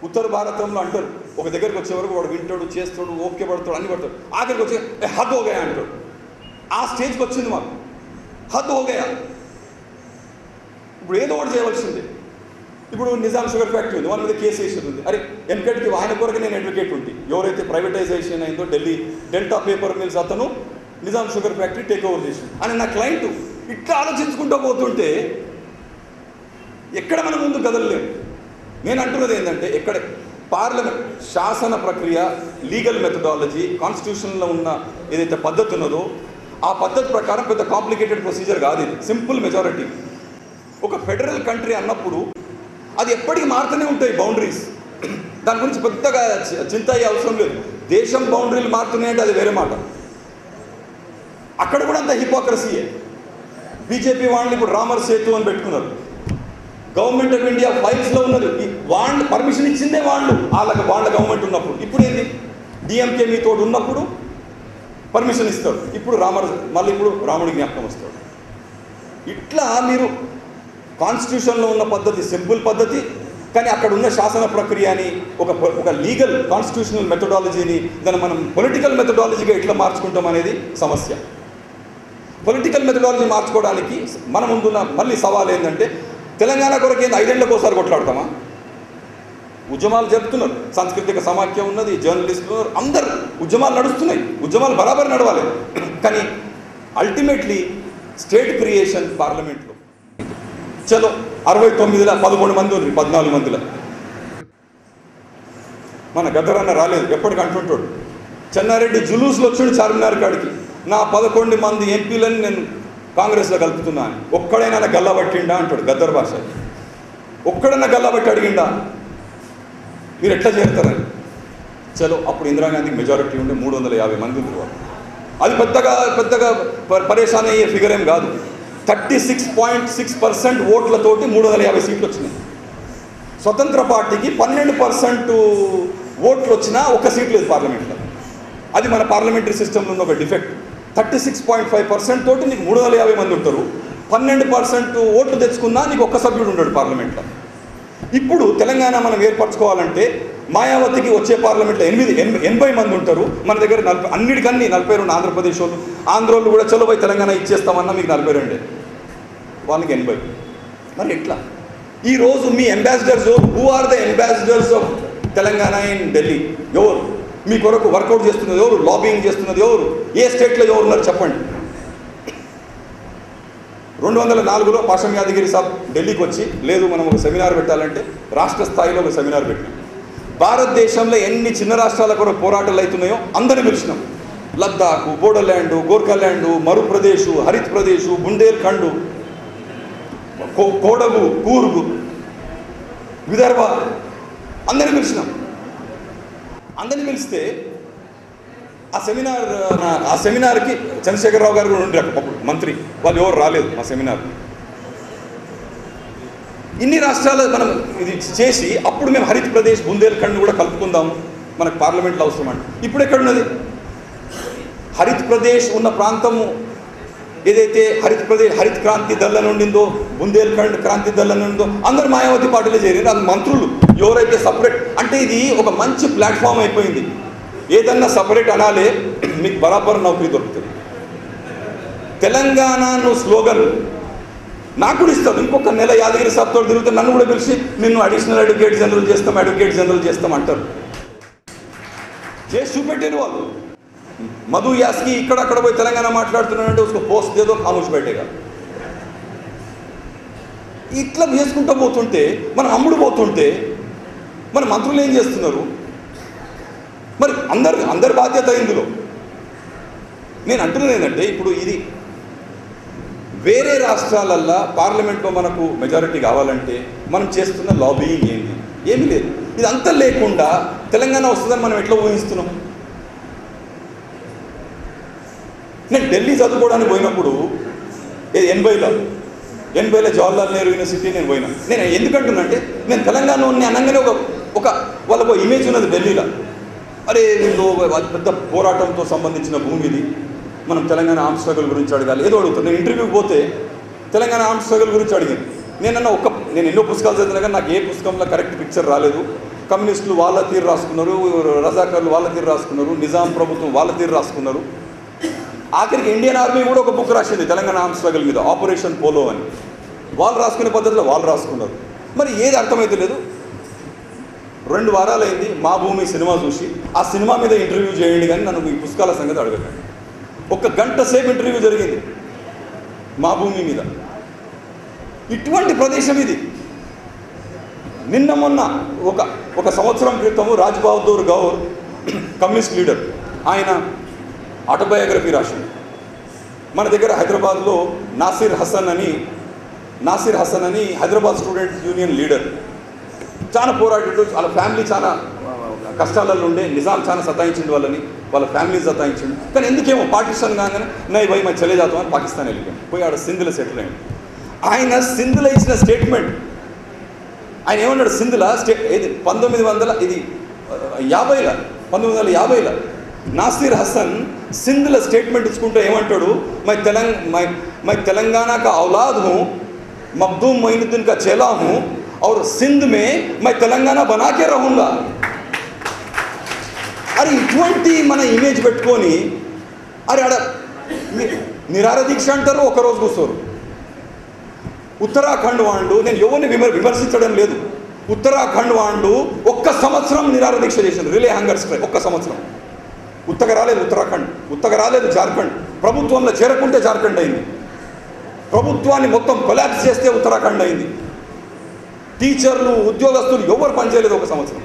ఉత్తర భారతంలో అంటారు ఒక దగ్గరికి వచ్చే వరకు వాడు వింటాడు చేస్తాడు ఓకే పడతాడు అన్ని పడతాడు ఆఖరికి వచ్చి "ఏ, హద్ హోగయా అంటాడు ఆ స్టేజ్కి వచ్చింది మాకు హద్ హోగయా ఇప్పుడు ఏదో ఒకటి చేయవలసిందే ఇప్పుడు నిజాం షుగర్ ఫ్యాక్టరీ ఉంది వాళ్ళ మీద కేసు వేసేది ఉంది అరే వెనకటికి ఆయన కొరకు నేను అడ్వకేట్ ఉంది ఎవరైతే ప్రైవేటైజేషన్ అయిందో ఢిల్లీ డెల్టా పేపర్ మిల్స్ అతను Nizam sugar factory take over చేసింది అని నా క్లయింట్ ఇట్లా ఆలోచించుకుంటూ పోతుంటే ఎక్కడ మనం ముందు కదలలేము నేను అంటున్నది ఏంటంటే ఎక్కడ పార్లమెంట్ శాసన ప్రక్రియ లీగల్ మెథడాలజీ కాన్స్టిట్యూషన్లో ఉన్న ఏదైతే పద్ధతి ఉన్నదో ఆ పద్ధతి ప్రకారం పెద్ద కాంప్లికేటెడ్ ప్రొసీజర్ కాదు ఇది సింపుల్ మెజారిటీ ఒక ఫెడరల్ కంట్రీ అన్నప్పుడు అది ఎప్పటికీ మారుతూనే ఉంటాయి బౌండరీస్ దాని గురించి పెద్దగా చి- చింత అయ్యే అవసరం లేదు దేశం బౌండరీలు మారుతున్నాయంటే అది వేరే మాట అక్కడ కూడా అంత హిపోక్రసీయే బీజేపీ వాళ్ళని ఇప్పుడు రామర్ సేతు అని పెట్టుకున్నారు గవర్నమెంట్ ఆఫ్ ఇండియా ఫైల్స్లో ఉన్నది ఈ వాళ్ళు పర్మిషన్ ఇచ్చిందే వాళ్ళు వాళ్ళకి వాళ్ళ గవర్నమెంట్ ఉన్నప్పుడు ఇప్పుడు ఏంది డిఎంకే మీతో ఉన్నప్పుడు పర్మిషన్ ఇస్తారు ఇప్పుడు రామర్ మళ్ళీ ఇప్పుడు రాముడి జ్ఞాపకం వస్తాడు ఇట్లా మీరు కాన్స్టిట్యూషన్లో ఉన్న పద్ధతి సింపుల్ పద్ధతి కానీ అక్కడ ఉన్న శాసన ప్రక్రియని ఒక ఒక లీగల్ కాన్స్టిట్యూషనల్ మెథడాలజీని దాన్ని మనం పొలిటికల్ మెథడాలజీగా ఎట్లా మార్చుకుంటాం అనేది సమస్య పొలిటికల్ మెథడాలజీ మార్చుకోవడానికి మన ముందున్న మళ్ళీ సవాల్ ఏంటంటే తెలంగాణ కొరకు ఏంది ఐదేళ్లకు ఒకసారి కొట్లాడతామా ఉద్యమాలు జరుపుతున్నారు సాంస్కృతిక సమాఖ్య ఉన్నది జర్నలిస్టులు ఉన్నారు అందరు ఉద్యమాలు నడుస్తున్నాయి ఉద్యమాలు బరాబర్ నడవాలి కానీ అల్టిమేట్లీ స్టేట్ క్రియేషన్ పార్లమెంట్లో చలో అరవై తొమ్మిదిలో పదకొండు మంది ఉంది పద్నాలుగు మందిలో మన గద్దరన్న రాలేదు ఎప్పటికి అంటుంటాడు చెన్నారెడ్డి జులూస్లో వచ్చిండు చార్మినార్ కాడికి నా పదకొండు మంది ఎంపీలని నేను కాంగ్రెస్లో కలుపుతున్నా అని ఒక్కడైనా నా గల్లా పట్టిండా అంటాడు గద్దర్ భాష ఒక్కడన్నా గల్లా పట్టి అడిగిండా మీరు ఎట్లా చేరుతారని చలో అప్పుడు ఇందిరాగాంధీకి మెజారిటీ ఉండే మూడు వందల యాభై మంది ఉంది వాళ్ళు అది పెద్దగా పెద్దగా ప- పరేషాన్ అయ్యే ఫిగర్ ఏం కాదు thirty six point six percent ఓట్లతోటి మూడు వందల యాభై సీట్లు వచ్చినాయి స్వతంత్ర పార్టీకి పన్నెండు పర్సెంట్ ఓట్లు వచ్చినా ఒక్క సీట్ లేదు పార్లమెంట్లో అది మన పార్లమెంటరీ సిస్టంలో ఉన్న ఒక defect thirty six point five percent తోటి నీకు మూడు వందల యాభై మంది ఉంటారు పన్నెండు పర్సెంట్ ఓట్లు తెచ్చుకున్నా నీకు ఒక్క సభ్యుడు ఉంటాడు పార్లమెంట్లో ఇప్పుడు తెలంగాణ మనం ఏర్పరచుకోవాలంటే మాయావతికి వచ్చే పార్లమెంట్లో ఎనిమిది ఎన్- ఎనభై మంది ఉంటారు మన దగ్గర నలభై అన్నిటికన్నీ నలభై రెండు ఆంధ్రప్రదేశ్ వాళ్ళు ఆంధ్రోళ్ళు కూడా చలో పోయి తెలంగాణ ఇచ్చేస్తామన్నా మీకు నలభై రెండే వాళ్ళకి ఎనభై మరి ఎట్లా ఈరోజు మీ ambassadors who are the ambassadors of Telangana in Delhi ఎవరు మీ కొరకు వర్కౌట్ చేస్తున్నది ఎవరు లాబింగ్ చేస్తున్నది ఎవరు ఏ స్టేట్లో ఎవరు ఉన్నారు చెప్పండి రెండు వందల నాలుగులో పాషం యాదగిరి సాబ్ ఢిల్లీకి వచ్చి లేదు మనం ఒక సెమినార్ పెట్టాలంటే రాష్ట్ర స్థాయిలో ఒక సెమినార్ పెట్టినాం భారతదేశంలో ఎన్ని చిన్న రాష్ట్రాల కొరకు పోరాటాలు అవుతున్నాయో అందరిని పిలిచినాం లద్దాఖ్ బోడోల్యాండ్ గోర్ఖాల్యాండ్ మరుప్రదేశ్ హరిత్ ప్రదేశ్ బుందేల్ఖండ్ కో- కోడగు కూర్గు విదర్భ అందరిని పిలిచినాం అందరిని పిలిస్తే ఆ సెమినార్ నా- ఆ సెమినార్కి చంద్రశేఖరరావు గారు కూడా ఉండే అప్పుడు మంత్రి వాళ్ళు ఎవరు రాలేదు మా సెమినార్ ఇన్ని రాష్ట్రాలు మనం ఇది చేసి అప్పుడు మేము హరిత్ ప్రదేశ్ బుందేల్ఖండ్ కూడా కలుపుకుందాము మనకు పార్లమెంట్లో అవసరం అంటే ఇప్పుడు ఎక్కడున్నది హరిత్ ప్రదేశ్ ఉన్న ప్రాంతము ఏదైతే హరిత్ ప్రదేశ్ హరిత్ క్రాంతి దళ ఉండిందో బుందేల్ఖండ్ క్రాంతి దళ ఉండిందో అందరు మాయావతి పార్టీలో చేరారు అది మంత్రులు ఎవరైతే సపరేట్ అంటే ఇది ఒక మంచి ప్లాట్ఫామ్ అయిపోయింది ఏదన్నా సపరేట్ అనాలే మీకు బరాబర్ నౌకరీ దొరుకుతుంది తెలంగాణను స్లోగన్ నాకు కూడా ఇస్తాను ఇంకొక నెల యాదగిరి సాబ్తో తిరిగితే నన్ను కూడా పిలిచి నిన్ను అడిషనల్ అడ్వకేట్ జనరల్ చేస్తాం అడ్వకేట్ జనరల్ చేస్తాం అంటారు చేసి చూపెట్టారు వాళ్ళు మధు యాస్కి ఇక్కడ అక్కడ పోయి తెలంగాణ మాట్లాడుతున్నాడంటే उसको పోస్ట్ ఏదో ఖామోష్ పెట్టేగా ఇట్లా వేసుకుంటూ పోతుంటే మనం అమ్ముడు పోతుంటే మన మంత్రులు ఏం చేస్తున్నారు మరి అందరు అందరి బాధ్యత ఇందులో నేను అంటున్నది ఏంటంటే ఇప్పుడు ఇది వేరే రాష్ట్రాలల్లో పార్లమెంట్లో మనకు మెజారిటీ కావాలంటే మనం చేస్తున్న లాబీయింగ్ ఏంటి ఏమీ లేదు ఇదంతా లేకుండా తెలంగాణ వస్తుందని మనం ఎట్లా ఊహిస్తున్నాం నేను ఢిల్లీ చదువుకోవడానికి పోయినప్పుడు ఏ- ఎనభైలో ఎనభైలో జవహర్లాల్ నెహ్రూ యూనివర్సిటీ నేను పోయినా నేను ఎందుకంటున్నంటే నేను తెలంగాణ ఉన్ని అనగానే ఒక ఒక వాళ్ళకు ఒక ఇమేజ్ ఉన్నది ఢిల్లీలో అరే వీళ్ళు ఒక పెద్ద పోరాటంతో సంబంధించిన భూమి ఇది మనం తెలంగాణ ఆర్మ్ స్ట్రగుల్ గురించి అడగాలి ఏదో అడుగుతాను నేను ఇంటర్వ్యూకి పోతే తెలంగాణ ఆర్మ్ స్ట్రగుల్ గురించి అడిగాను నేనన్న ఒక నేను ఎన్నో పుస్తకాలు చదివినా కానీ నాకు ఏ పుస్తకంలో కరెక్ట్ పిక్చర్ రాలేదు కమ్యూనిస్టులు వాళ్ళ తీరు రాసుకున్నారు రజాకర్లు వాళ్ళ తీరు రాసుకున్నారు నిజాం ప్రభుత్వం వాళ్ళ తీరు రాసుకున్నారు ఆఖరికి ఇండియన్ ఆర్మీ కూడా ఒక బుక్ రాసింది తెలంగాణ ఆర్మ్ స్ట్రగల్ మీద ఆపరేషన్ పోలో అని వాళ్ళు రాసుకునే పద్ధతిలో వాళ్ళు రాసుకున్నారు మరి ఏది అర్థమైతే లేదు రెండు వారాలు అయింది మా భూమి సినిమా చూసి ఆ సినిమా మీద ఇంటర్వ్యూ చేయండి కానీ నన్ను ఈ పుస్తకాల సంగతి అడగకండి ఒక గంట సేపు ఇంటర్వ్యూ జరిగింది మా భూమి మీద ఇటువంటి ప్రదేశం ఇది నిన్న మొన్న ఒక ఒక సంవత్సరం క్రితము రాజ్ బహదూర్ గౌర్ కమ్యూనిస్ట్ లీడర్ ఆయన ఆటోబయోగ్రఫీ రాసింది మన దగ్గర హైదరాబాద్లో నాసిర్ హసన్ అని నాసిర్ హసన్ అని హైదరాబాద్ స్టూడెంట్ యూనియన్ లీడర్ చాలా పోరాడాడు వాళ్ళ ఫ్యామిలీ చాలా ఆ, కష్టాలలో ఉండే నిజాం చాలా సతాయించిండు వాళ్ళని వాళ్ళ ఫ్యామిలీ సతాయించిండు కానీ ఎందుకేమో పాకిస్తాన్ కాగానే నై భయ్ మేము చలే జాతాం అని పాకిస్తాన్ వెళ్ళిపోయాం పోయి ఆడ సింధులో సెటిల్ అయ్యాడు ఆయన సింధులో ఇచ్చిన స్టేట్మెంట్ ఆయన ఏమన్నాడు సింధుల స్టే ఇది పంతొమ్మిది వందల ఇది ఆ, యాభైల పంతొమ్మిది వందల యాభైల నాసిర్ హసన్ సింధుల స్టేట్మెంట్ ఇచ్చుకుంటూ ఏమంటాడు మై తెలంగ మై మై తెలంగాణ కా ఔలాద్ హूँ मखदूम मोइनुद्दीन का चेला हूँ और सिंध में मैं तेलंगाना बना के रहूँगा అరే ఇటువంటి మన ఇమేజ్ పెట్టుకొని అరే ఆడ ని- నిరార దీక్ష అంటారు ఒకరోజు కూర్చోరు ఉత్తరాఖండ్ వాళ్ళు నేను ఎవరిని విమర్ విమర్శించడం లేదు ఉత్తరాఖండ్ వాళ్ళు ఒక్క సంవత్సరం నిరార దీక్ష చేశారు రిలే హంగర్ స్ట్రైక్ ఒక్క సంవత్సరం ఉత్తగ రాలేదు ఉత్తరాఖండ్ ఉత్తగ రాలేదు జార్ఖండ్ ప్రభుత్వంలో చేరకుంటే జార్ఖండ్ అయింది ప్రభుత్వాన్ని మొత్తం కొలాప్స్ చేస్తే ఉత్తరాఖండ్ అయింది టీచర్లు ఉద్యోగస్తులు ఎవరు పనిచేయలేదు ఒక సంవత్సరం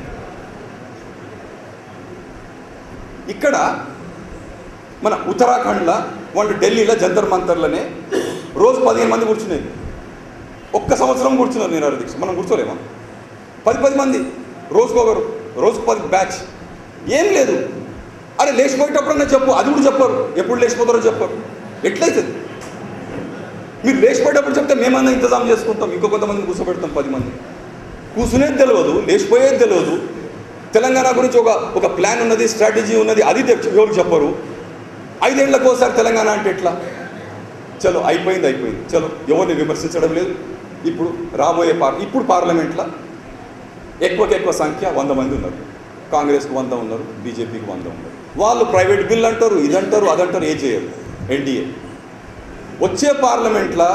ఇక్కడ మన ఉత్తరాఖండ్లో వాళ్ళు ఢిల్లీలో జంతర్ మంతర్లనే రోజు పదిహేను మంది కూర్చునేది ఒక్క సంవత్సరం కూర్చున్నారు నిరార దీక్ష మనం కూర్చోలేమా పది పది మంది రోజుకొకరు రోజుకు పది బ్యాచ్ ఏం లేదు అరే లేచిపోయేటప్పుడన్నా చెప్పు అది కూడా చెప్పరు ఎప్పుడు లేచిపోతారో చెప్పరు ఎట్లయితుంది మీరు లేచిపోయేటప్పుడు చెప్తే మేమన్నా ఇంతజాం చేసుకుంటాం ఇంకో కొంతమందిని కూర్చోబెడతాం పది మంది కూర్చునేది తెలియదు లేచిపోయేది తెలియదు తెలంగాణ గురించి ఒక ఒక ప్లాన్ ఉన్నది స్ట్రాటజీ ఉన్నది అది తె- ఎవరు చెప్పరు ఐదేళ్లకు ఒకసారి తెలంగాణ అంటే ఎట్లా చలో అయిపోయింది అయిపోయింది చలో ఎవరిని విమర్శించడం లేదు ఇప్పుడు రాబోయే పార్ ఇప్పుడు పార్లమెంట్లో ఎక్కువకి ఎక్కువ సంఖ్య వంద మంది ఉన్నారు కాంగ్రెస్కి వంద ఉన్నారు బీజేపీకి వంద ఉన్నారు వాళ్ళు ప్రైవేట్ బిల్ అంటారు ఇదంటారు అదంటారు ఏ చేయరు ఎన్డీఏ వచ్చే పార్లమెంట్లో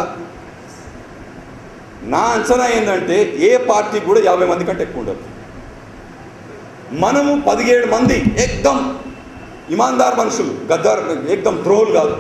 నా అంచనా ఏంటంటే ఏ పార్టీ కూడా యాభై మంది కంటే ఎక్కువ ఉండదు మనము పదిహేడు మంది ఏకదం ఇమాందార్ మనుషులు గద్దార్ ఏకదం ద్రోహులు కాదు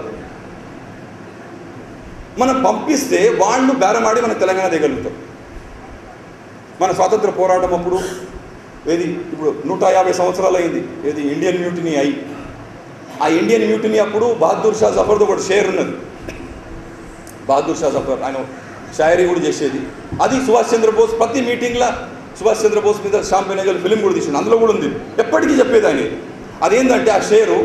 మనం పంపిస్తే వాళ్ళు బేరమాడి మన తెలంగాణ దిగలుగుతాం మన స్వాతంత్ర పోరాటం అప్పుడు ఏది ఇప్పుడు నూట యాభై సంవత్సరాలు అయింది ఏది ఇండియన్ మ్యూటినీ అయి ఆ ఇండియన్ మ్యూటినీ అప్పుడు బహదూర్ షా జఫర్తో కూడా షేర్ ఉన్నది బహదూర్ షా జఫర్ ఆయన షాయరీ కూడా చేసేది అది సుభాష్ చంద్రబోస్ ప్రతి మీటింగ్లో సుభాష్ చంద్రబోస్ మీద షాంపే నగర్ ఫిలిం కూడా తీసిండు అందులో కూడా ఉంది ఎప్పటికీ చెప్పేది ఆయన అదేంటంటే ఆ షేరు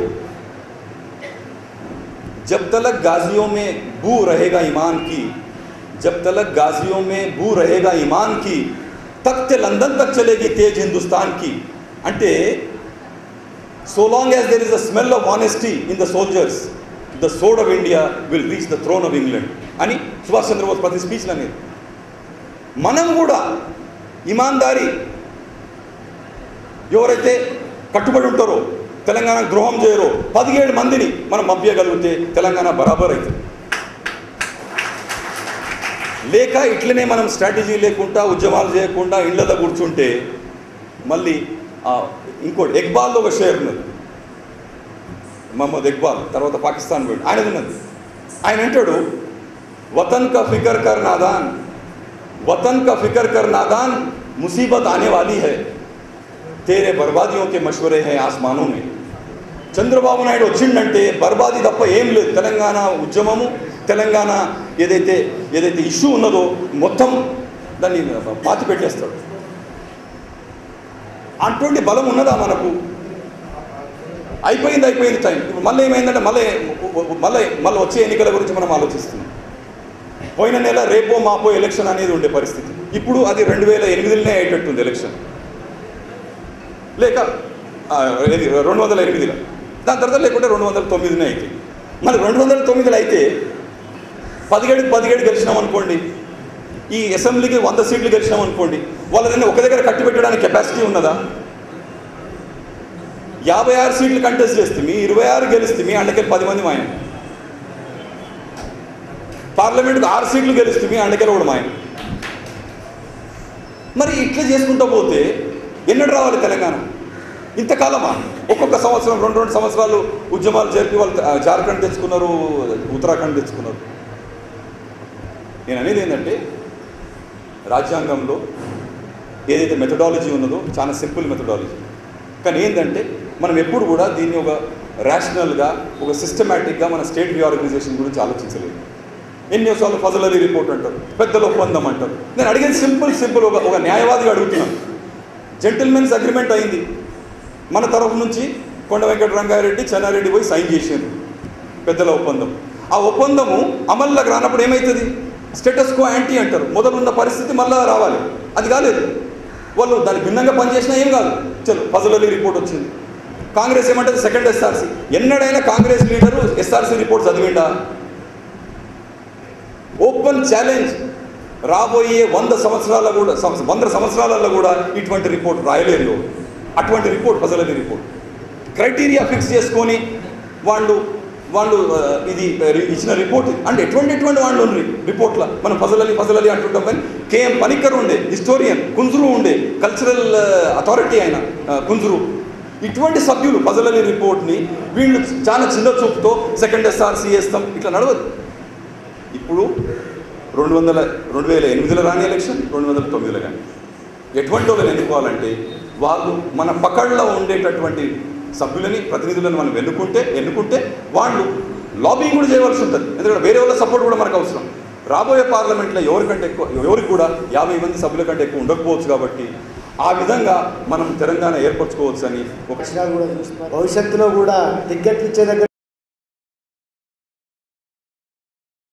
जब तलक गाजियों में बू रहेगा ईमान की जब तलक गाजियों में बू रहेगा ईमान की तख्त లందన్ तक चलेगी तेज हिंदुस्तान की అంటే so long as there is a smell of honesty in the soldiers the sword of India will reach the throne of England అని సుభాష్ చంద్రబోస్ ప్రతి స్పీచ్లు అనేది మనం కూడా ఇమాందారి ఎవరైతే కట్టుబడి ఉంటారో తెలంగాణ ద్రోహం చేయరో పదిహేడు మందిని మనం పంపించగలిగితే తెలంగాణ బరాబర్ అవుతుంది లేక ఇట్లనే మనం స్ట్రాటజీ లేకుండా ఉద్యమాలు చేయకుండా ఇళ్లలో కూర్చుంటే మళ్ళీ ఆ, ఇంకోటి ఎక్బాల్లో ఒక షేర్ ఉన్నది మహమ్మద్ ఇక్బాల్ తర్వాత పాకిస్తాన్ పోయాడు ఆయన ఉన్నది ఆయన అంటాడు వతన్ కా ఫికర్ కర్ నాదాన్ వతన్ కా ఫికర్ కర్ నాదాన్ ముసీబత్ ఆనే వాली है తేరే బర్బాదియోं के मशवरे हैं आसमानों में చంద్రబాబు నాయుడు వచ్చిండంటే బర్బాది తప్ప ఏం లేదు తెలంగాణ ఉద్యమము తెలంగాణ ఏదైతే ఏదైతే ఇష్యూ ఉన్నదో మొత్తం దాన్ని పాతి పెట్టేస్తాడు అటువంటి బలం ఉన్నదా మనకు అయిపోయింది అయిపోయింది టైం ఇప్పుడు మళ్ళీ ఏమైందంటే మళ్ళీ మళ్ళీ మళ్ళీ వచ్చే ఎన్నికల గురించి మనం ఆలోచిస్తున్నాం పోయిన నెల రేపో మాపో ఎలక్షన్ అనేది ఉండే పరిస్థితి ఇప్పుడు అది రెండు వేల ఎనిమిదిలోనే అయ్యేటట్టుంది ఎలక్షన్ లేక ఆ, ఏది రెండు వందల ఎనిమిదిలో దాని తర్వాత లేకుంటే రెండు వందల తొమ్మిదినే అయితే మరి రెండు వందల తొమ్మిదిలో అయితే పదిహేడు పదిహేడు గెలిచినాం అనుకోండి ఈ అసెంబ్లీకి వంద సీట్లు గెలిచినాం అనుకోండి వాళ్ళని ఒక దగ్గర కట్టి పెట్టడానికి కెపాసిటీ ఉన్నదా యాభై ఆరు సీట్లు కంటెస్ట్ చేస్తే మీ ఇరవై ఆరు గెలిస్తే మీ అండకెళ్ళి పది మంది మాయం పార్లమెంట్కి ఆరు సీట్లు గెలిస్తే మీ అండకెళ్ళి కూడా మాయం మరి ఇట్లా చేసుకుంటూ పోతే ఎన్నడు రావాలి తెలంగాణ ఇంతకాలమా ఒక్కొక్క సంవత్సరం రెండు రెండు సంవత్సరాలు ఉద్యమాలు జరిపి వాళ్ళు ఆ, జార్ఖండ్ తెచ్చుకున్నారు ఉత్తరాఖండ్ తెచ్చుకున్నారు నేను అనేది ఏంటంటే రాజ్యాంగంలో ఏదైతే మెథడాలజీ ఉన్నదో చాలా సింపుల్ మెథడాలజీ కానీ ఏంటంటే మనం ఎప్పుడు కూడా దీన్ని ఒక రేషనల్గా ఒక సిస్టమేటిక్గా మన స్టేట్ రీఆర్గనైజేషన్ గురించి ఆలోచించలేదు ఎన్నోసార్లు ఫజల్ అలీ రిపోర్ట్ అంటారు పెద్దల ఒప్పందం అంటారు నేను అడిగేది సింపుల్ సింపుల్ ఒక ఒక న్యాయవాదిగా అడుగుతున్నాను జెంటిల్మెన్స్ అగ్రిమెంట్ అయింది మన తరఫు నుంచి కొండ వెంకట రంగారెడ్డి చెన్నారెడ్డి పోయి సైన్ చేశారు పెద్దల ఒప్పందం ఆ ఒప్పందము అమల్లోకి రానప్పుడు ఏమవుతుంది స్టేటస్ కో యాంటీ అంటారు మొదలున్న పరిస్థితి మళ్ళా రావాలి అది కాలేదు వాళ్ళు దానికి భిన్నంగా పనిచేసినా ఏం కాదు చలో ఫజల్ అలీ రిపోర్ట్ వచ్చింది కాంగ్రెస్ ఏమంటుంది సెకండ్ ఎస్ఆర్సీ ఎన్నడైనా కాంగ్రెస్ లీడరు ఎస్ఆర్సీ రిపోర్ట్ చదివిండా ఓపెన్ ఛాలెంజ్ రాబోయే వంద సంవత్సరాల కూడా సంవత్స- వంద సంవత్సరాలలో కూడా ఇటువంటి రిపోర్ట్ రాయలేరు ఎవరు. అటువంటి report Fazal Ali report criteria fix చేసుకొని వాళ్ళు వాళ్ళు ఆ, ఇది రి- ఇచ్చిన రిపోర్ట్ అంటే ఎటువంటి ఎటువంటి వాళ్ళు ఉండ్రి రిపోర్ట్ల మనం ఫజల్ అలీ ఫజల్ అలీ అంటుంటాం కానీ కేఎం పనిక్కర్ ఉండే హిస్టోరియన్ కుంజురు ఉండే కల్చరల్ అథారిటీ ఆయన ఆ, కుంజురు ఇటువంటి సభ్యులు ఫజల్ అలీ రిపోర్ట్ని వీళ్ళు చాలా చిన్న చూపుతో సెకండ్ ఎస్ఆర్సీ చేస్తాం ఇట్లా నడవదు ఇప్పుడు రెండు వందల రెండు వేల ఎనిమిదిలో రాని ఎలక్షన్ రెండు వందల తొమ్మిదిలో కానీ ఎటువంటి వాళ్ళని ఎన్నుకోవాలంటే వాళ్ళు మన పకడ్లో ఉండేటటువంటి సభ్యులని ప్రతినిధులను మనం ఎన్నుకుంటే ఎన్నుకుంటే వాళ్ళు లాబింగ్ కూడా చేయవలసి ఉంటుంది ఎందుకంటే వేరే వాళ్ళ సపోర్ట్ కూడా మనకు అవసరం రాబోయే పార్లమెంట్లో ఎవరికంటే ఎక్కువ ఎవరికి కూడా యాభై మంది సభ్యుల కంటే ఎక్కువ ఉండకపోవచ్చు కాబట్టి ఆ విధంగా మనం తెలంగాణ ఏర్పరచుకోవచ్చు అని ఒక లక్షణాలు కూడా చూస్తున్నారు భవిష్యత్తులో కూడా టికెట్లు ఇచ్చే దగ్గర